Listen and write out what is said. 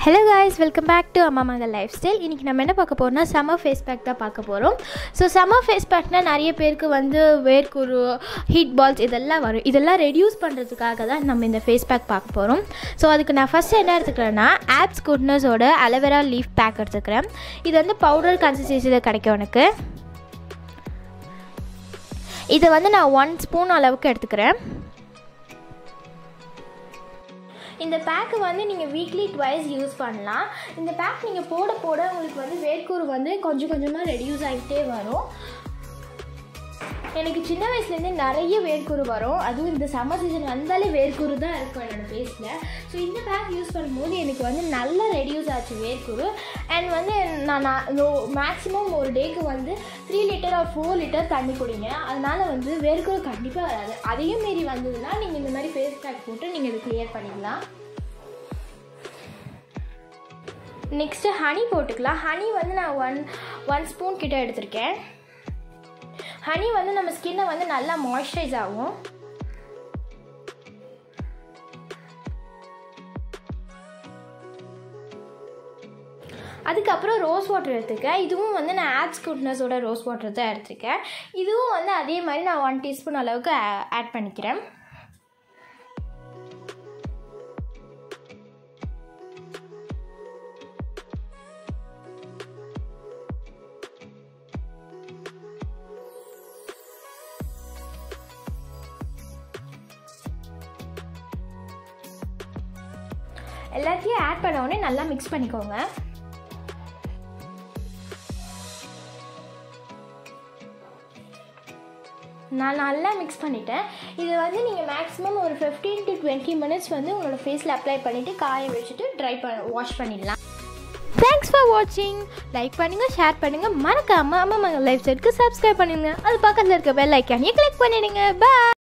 hello guys welcome back to அம்மா மகள் life style இன்றைக்கி நம்ம என்ன பார்க்க போகிறோம்னா சம்மர் ஃபேஸ் பேக் தான் பார்க்க போகிறோம் ஸோ சம்மர் ஃபேஸ் பேக்னால் நிறைய பேருக்கு வந்து வேர்க்குரு ஹீட் பால்ஸ் இதெல்லாம் வரும் இதெல்லாம் ரெடியூஸ் பண்ணுறதுக்காக தான் நம்ம இந்த ஃபேஸ் பேக் பார்க்க போகிறோம் ஸோ அதுக்கு நான் ஃபஸ்ட்டு என்ன எடுத்துக்கிறேன்னா ஆப்ஸ் குட்னஸோட அலோவேரா லீஃப் பேக் எடுத்துக்கிறேன் இது வந்து பவுடர் கன்சிஸ்டன்சியில் கிடைக்கும் எனக்கு இதை வந்து நான் ஒன் ஸ்பூன் அளவுக்கு எடுத்துக்கிறேன் இந்த பேக்கு வந்து நீங்கள் வீக்லி ட்வைஸ் யூஸ் பண்ணலாம் இந்த பேக் நீங்கள் போட போட உங்களுக்கு வந்து வேர்க்கூறு வந்து கொஞ்சம் கொஞ்சமாக ரெடியூஸ் ஆகிட்டே வரும் எனக்கு சின்ன வயசுலேருந்தே நிறைய வேர்க்கூறு வரும் அதுவும் இந்த சம்மர் சீசன் வந்தாலே வேர்க்கூறு தான் இருக்கும் என்னோடய ஃபேஸில் ஸோ இந்த பேக் யூஸ் பண்ணும்போது எனக்கு வந்து நல்லா ரெடியூஸ் ஆச்சு வேர்க்கூறு அண்ட் வந்து நான் மேக்ஸிமம் ஒரு டேக்கு வந்து three litre or four litre தண்ணி குடிங்க அதனால் வந்து வேர்க்கூறு கண்டிப்பாக வராது அதையும் மீறி வந்ததுன்னா நீங்கள் இந்த மாதிரி ஃபேஸ் பேக் போட்டு நீங்கள் இது கிளியர் பண்ணிக்கலாம் நெக்ஸ்ட்டு ஹனி போட்டுக்கலாம் ஹனி வந்து நான் ஒன் ஒன் ஸ்பூன் கிட்ட எடுத்திருக்கேன் ஹனி வந்து நம்ம ஸ்கின்னை வந்து நல்லா மாய்ஸ்சரைஸ் ஆகும் அதுக்கப்புறம் ரோஸ் வாட்டர் எடுத்துருக்கேன் இதுவும் வந்து நான் ஆப்ஸ் குட்னஸோட ரோஸ் வாட்டர் தான் எடுத்திருக்கேன் இதுவும் வந்து அதே மாதிரி நான் ஒன் டீஸ்பூன் அளவுக்கு ஆட் பண்ணிக்கிறேன் எல்லாத்தையும் ஆட் பண்ண உடனே நல்லா மிக்ஸ் பண்ணிக்கோங்க நான் நல்லா மிக்ஸ் பண்ணிட்டேன் இது வந்து நீங்கள் மேக்ஸிமம் ஒரு ஃபிஃப்டீன் டு டுவெண்ட்டி மினிட்ஸ் வந்து உங்களோட ஃபேஸில் அப்ளை பண்ணிவிட்டு காய வச்சுட்டு ட்ரை பண்ண வாஷ் பண்ணிடலாம் தேங்க்ஸ் ஃபார் வாட்சிங் லைக் பண்ணுங்கள் ஷேர் பண்ணுங்கள் மறக்காமல் அம்மா மகள் லைஃப் ஸ்டைலுக்கு சப்ஸ்கிரைப் பண்ணிடுங்க அது பக்கத்தில் இருக்க பெல் ஐக்கானையும் கிளிக் பண்ணிடுங்க பாய்